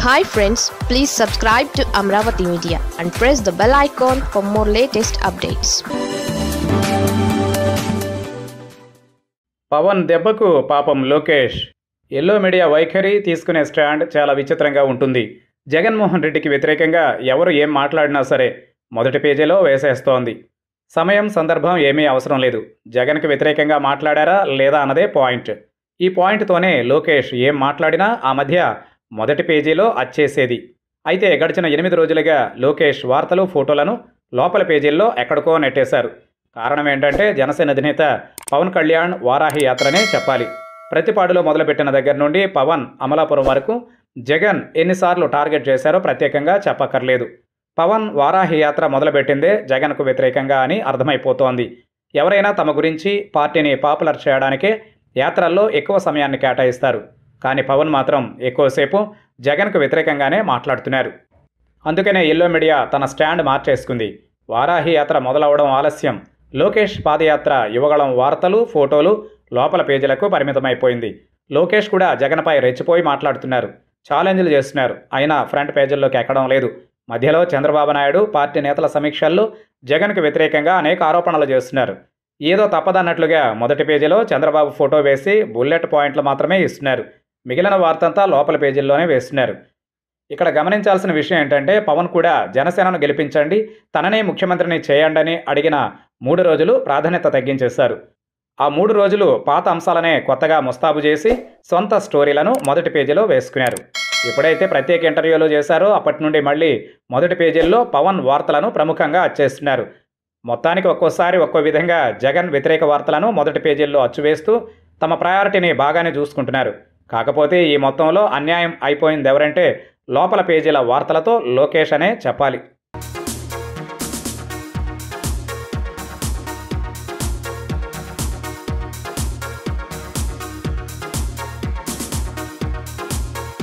hi friends please subscribe to Amaravati media and press the bell icon for more latest updates Pawan దెబ్బకు పాపం Lokesh yellow media వైఖరి తీసుకునే stand చాలా విచిత్రంగా ఉంటుంది జగన్మోహన్ రెడ్డికి వ్యతిరేకంగా ఎవరు ఏం మాట్లాడినా సరే మొదటి పేజీలో వేసేస్తోంది సమయం సందర్భం ఏమీ అవసరం లేదు జగన్కి వ్యతిరేకంగా మాట్లాడారా లేదా అన్నదే పాయింట్ ఈ పాయింట్తోనే లోకేష్ ఏం మాట్లాడినా ఆ మధ్య మొదటి పేజీలో అచ్చేసేది అయితే గడిచిన ఎనిమిది రోజులుగా లోకేష్ వార్తలు ఫోటోలను లోపల పేజీల్లో ఎక్కడికో నెట్టేశారు కారణం ఏంటంటే జనసేన అధినేత పవన్ కళ్యాణ్ వారాహి యాత్రనే చెప్పాలి ప్రతిపాడులో మొదలుపెట్టిన దగ్గర నుండి పవన్ అమలాపురం వరకు జగన్ ఎన్నిసార్లు టార్గెట్ చేశారో ప్రత్యేకంగా చెప్పక్కర్లేదు పవన్ వారాహి యాత్ర మొదలుపెట్టిందే జగన్కు వ్యతిరేకంగా అని అర్థమైపోతోంది ఎవరైనా తమ గురించి పార్టీని పాపులర్ చేయడానికే యాత్రల్లో ఎక్కువ సమయాన్ని కేటాయిస్తారు కానీ పవన్ మాత్రం ఎక్కువసేపు జగన్కు వ్యతిరేకంగానే మాట్లాడుతున్నారు అందుకనే ఎల్లో మీడియా తన స్టాండ్ మార్చేసుకుంది వారాహి యాత్ర మొదలవడం ఆలస్యం లోకేష్ పాదయాత్ర యువగళం వార్తలు ఫోటోలు లోపల పేజీలకు పరిమితమైపోయింది లోకేష్ కూడా జగన్పై రెచ్చిపోయి మాట్లాడుతున్నారు ఛాలెంజ్లు చేస్తున్నారు అయినా ఫ్రంట్ పేజీల్లోకి ఎక్కడం లేదు మధ్యలో చంద్రబాబు నాయుడు పార్టీ నేతల సమీక్షల్లో జగన్కు వ్యతిరేకంగా అనేక ఆరోపణలు చేస్తున్నారు ఏదో తప్పదన్నట్లుగా మొదటి పేజీలో చంద్రబాబు ఫోటో వేసి బుల్లెట్ పాయింట్లు మాత్రమే ఇస్తున్నారు మిగిలిన వార్తంతా లోపల పేజీల్లోనే వేస్తున్నారు ఇక్కడ గమనించాల్సిన విషయం ఏంటంటే పవన్ కూడా జనసేనను గెలిపించండి తననే ముఖ్యమంత్రిని చేయండి అని అడిగిన మూడు రోజులు ప్రాధాన్యత తగ్గించేశారు ఆ మూడు రోజులు పాత అంశాలనే కొత్తగా ముస్తాబు చేసి సొంత స్టోరీలను మొదటి పేజీలో వేసుకున్నారు ఎప్పుడైతే ప్రత్యేక ఇంటర్వ్యూలు చేశారో అప్పటి నుండి మళ్ళీ మొదటి పేజీల్లో పవన్ వార్తలను ప్రముఖంగా అచ్చేస్తున్నారు మొత్తానికి ఒక్కోసారి ఒక్కో విధంగా జగన్ వ్యతిరేక వార్తలను మొదటి పేజీల్లో అచ్చువేస్తూ తమ ప్రయారిటీని బాగానే చూసుకుంటున్నారు కాకపోతే ఈ మొత్తంలో అన్యాయం అయిపోయింది ఎవరంటే లోపల పేజీల వార్తలతో లోకేష్ అనే చెప్పాలి